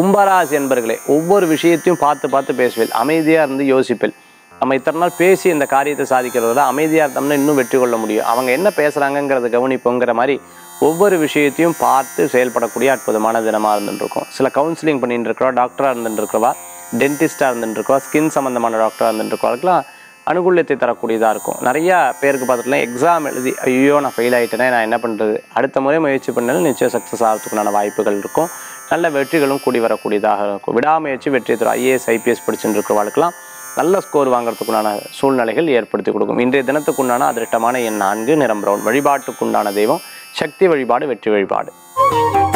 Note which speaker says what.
Speaker 1: கும்பராசி என்பர்களே ஒவ்வொரு விஷயத்தையும் பார்த்து பார்த்து பேசுவேன் அமைதியாக இருந்து யோசிப்பேன் நம்ம இத்தனை நாள் பேசி இந்த காரியத்தை சாதிக்கிறத அமைதியாக இருந்தோம்னா இன்னும் வெற்றி கொள்ள முடியும் அவங்க என்ன பேசுகிறாங்கங்கிறத கவனிப்போங்கிற மாதிரி ஒவ்வொரு விஷயத்தையும் பார்த்து செயல்படக்கூடிய அற்புதமான தினமாக இருந்துட்டு இருக்கும் சில கவுன்சிலிங் பண்ணிட்டு இருக்கிறவா டாக்டராக இருந்துட்டு இருக்கிறவா டென்டிஸ்டாக இருந்துட்டு இருக்கவா ஸ்கின் சம்மந்தமான டாக்டராக இருந்துட்டு இருக்கவங்களுக்குலாம் அனுகூல்யத்தை தரக்கூடியதாக இருக்கும் நிறையா பேருக்கு பார்த்துட்டுலாம் எக்ஸாம் எழுதி ஐயோ நான் ஃபெயில் ஆகிட்டேனே நான் என்ன பண்ணுறது அடுத்த முறை முயற்சி பண்ணாலும் நிச்சயம் சக்ஸஸ் ஆகிறதுக்குண்டான வாய்ப்புகள் இருக்கும் நல்ல வெற்றிகளும் கூடி வரக்கூடியதாக இருக்கும் விடாமுயற்சி வெற்றி தரும் ஐஏஎஸ் ஐபிஎஸ் படிச்சுட்டு இருக்கிறவர்களுக்கெல்லாம் நல்ல ஸ்கோர் வாங்குறதுக்குண்டான சூழ்நிலைகள் ஏற்படுத்தி கொடுக்கும் இன்றைய தினத்துக்குண்டான அதிர்ஷ்டமான எண் நான்கு நிறம் பிரவுன் வழிபாட்டுக்குண்டான தெய்வம் சக்தி வழிபாடு வெற்றி வழிபாடு